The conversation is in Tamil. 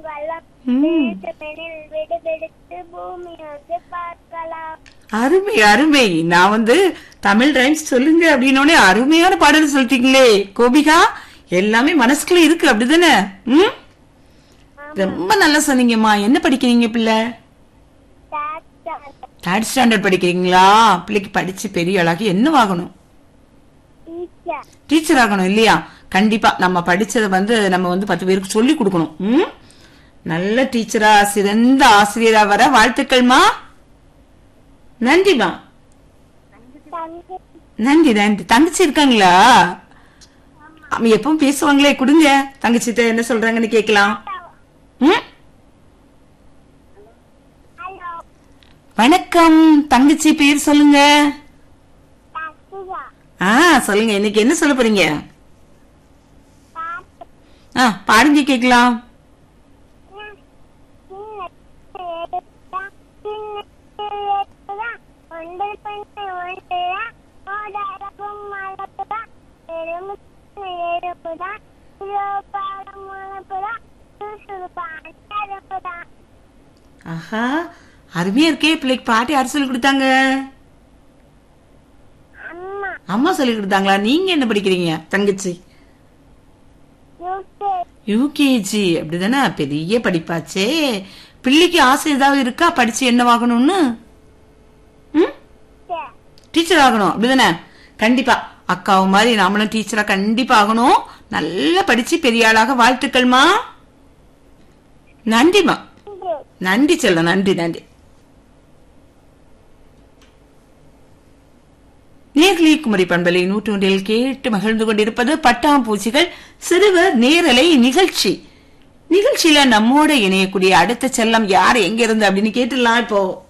வளம் ம். தேசமெனில் விடுவிடுத்து பூமியோடு பார்க்கலாம் அருமை அருமை நான் வந்து தமிழ் ரைம்ஸ் சொல்லுங்க அப்படின்னோடனே அருமையான பாடல் சொல்லிட்டீங்களே கோபிகா எல்லாமே மனசுக்குள்ள இருக்கு அப்படிதானே ம் ரொம்ப நல்லா சொன்னீங்கம்மா என்ன படிக்கிறீங்க பிள்ளை டாக்டர் தேர்ட் ஸ்டாண்டர்ட் படிக்கிறீங்களா பிள்ளைக்கு படிச்சு பெரிய ஆளாகி என்ன ஆகணும் டீச்சர் டீச்சர் ஆகணும் இல்லையா கண்டிப்பா நம்ம படிச்சதை வந்து நம்ம வந்து பத்து பேருக்கு சொல்லி கொடுக்கணும் ம்? நல்ல டீச்சரா சிறந்த ஆசிரியரா வர வாழ்த்துக்கள்மா நன்றிமா தங்கை நன்றி நன்றி தங்கச்சி இருக்காங்களா அவன் எப்பவும் பேசுவாங்களே கொடுங்க தங்கச்சிட்ட என்ன சொல்றாங்கன்னு கேக்கலாம் ம்? ஹலோ வணக்கம் தங்கச்சி பேர் சொல்லுங்க டாக்டர் ஆ சொல்லுங்க இன்னைக்கு என்ன சொல்ல போறீங்க பாட்டு ஆ பாடுங்க கேக்கலாம் ஒன்றில் பண்ண ஒன்றுதா ஓடரவும் மலப்புதா எறும்பு எறும்புதா பாடம் மலப்புதா சுறுசுறுப்பா அண்டரப்புதா ஆஹா அருமையா இருக்கே பிள்ளைக்கு பாட்டு யார் சொல்லி கொடுத்தாங்க அம்மா அம்மா சொல்லி கொடுத்தாங்களா நீங்க என்ன படிக்கிறீங்க தங்கச்சி யூகே யூகேஜி அப்படிதானே பெரிய படிப்பாச்சே பிள்ளைக்கு ஆசை ஏதாவது இருக்கா படிச்சு என்னவாகணும்னு ம் டீச்சர் ஆகணும் அப்படிதானே கண்டிப்பா அக்காவு மாதிரி நாமளும் டீச்சரா கண்டிப்பா ஆகணும் நல்லா படிச்சு பெரிய ஆளாக வாழ்த்துக்கள்மா நன்றிமா நன்றி செல்லம் நன்றி நன்றி நேர்லி குமரி பண்பலை நூற்றொன்றில் கேட்டு மகிழ்ந்து கொண்டிருப்பது பட்டாம்பூச்சிகள் சிறுவர் நேரலை நிகழ்ச்சி நிகழ்ச்சியில நம்மோட இணையக்கூடிய அடுத்த செல்லம் யார் எங்க இருந்து அப்படின்னு கேட்டுலாம் இப்போ